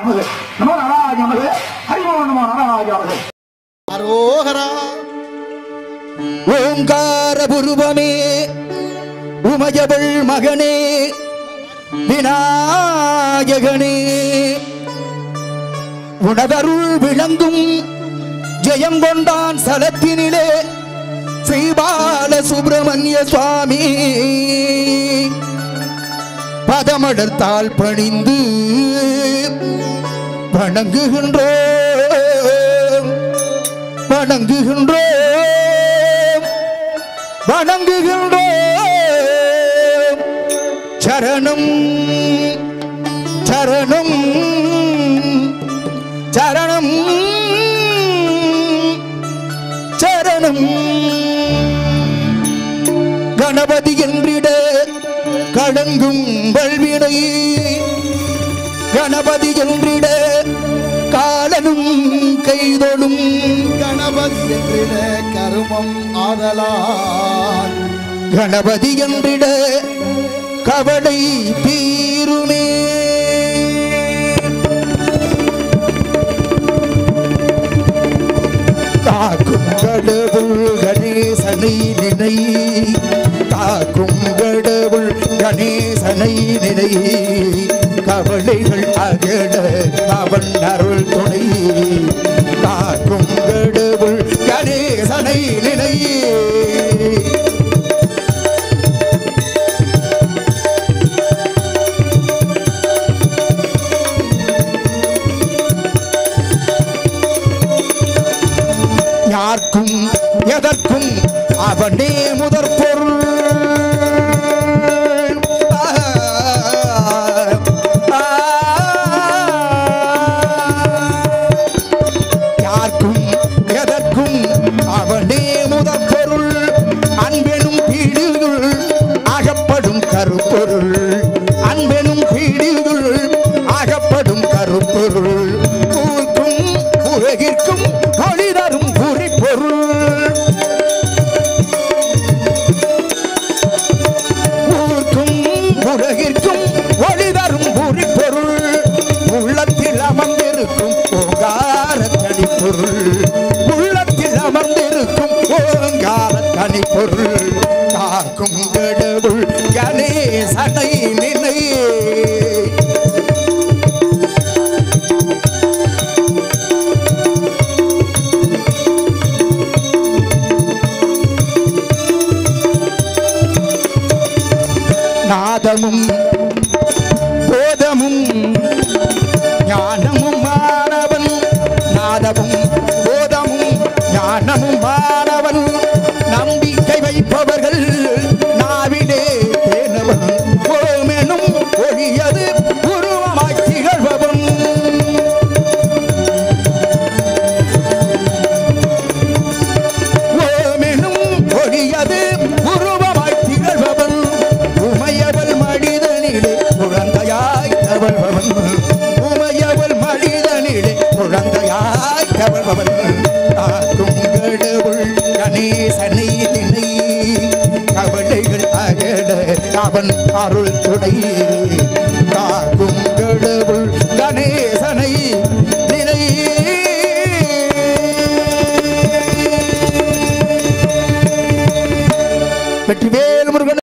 நமது நமோ நாராஜ நமது ஹரிமோ நமோ நாராஜ நமது அரோகரா ஓங்கார புருவமே உமையவள் மகனே விநாயகனே உணவருள் விளங்கும் ஜெயம் கொண்டான் சலத்தினிலே ஸ்ரீபால சுப்பிரமணிய சுவாமி பதமடர்த்தால் பணிந்து வணங்குகின்றோம் வணங்குகின்றோம் வணங்குகின்றோம் சரணம் சரணம் சரணம் சரணம் கணபதி என்றிட கடங்கும் வல்வினை கணபதி என்றிட காலனும் கைதொடும் கணபதி என்றிட கருமம் ஆதலால் கணபதி என்றிட கவலை தீருமே காக்கும் கடவுள் கணேசனை நினை காக்கும் கடவுள் கணேசனை நினை கவலைகள் அகட அவன் அருள் துணை காக்கும் கடவுள் கணேசனை நினை யார்க்கும் எதற்கும் அவனே முதற் பொருள் ஆ, ஆ, யார்க்கும் எதற்கும் அவனே முதற் பொருள் அன்பெனும் பீடுகள் அகப்படும் கருப்பொருள் அன்பெனும் பீடுகள் அகப்படும் கருப்பொருள் ஊர்க்கும் உலகிற்கும் ஒளி தரும் குறிப்பொருள் ஊர்க்கும் உலகிற்கும் ஒளி தரும் குறிப்பொருள் உள்ளத்தில் அமர்ந்திருக்கும் ஓங்கார தனிப்பொருள் உள்ளத்தில் அமர்ந்திருக்கும் ஓங்கார தனிப்பொருள் காக்கும் கடவுள் கணேசனை நினை நாதமும் போதமும் ஞானமும் மாணவன் நாதமும் போதமும் ஞானமும் மாணவன் நம்பிக்கை வைப்பவர்கள் நாவிலே தேனவன் ஓமெனும் ஒழியது உருவமாய் திகழ்பவன் ஓமெனும் ஒழியது உருவமாய் திகழ்பவன் உமையவள் மனிதனிலே குழந்தையாய் தவழ்பவன் உமையவள் மனிதனிலே குழந்தையாய் தவழ்பவன் காக்கும் கடவுள் கணேசனை திணை கவலைகள் அகட அவன் அருள் துணை காக்கும் கடவுள் கணேச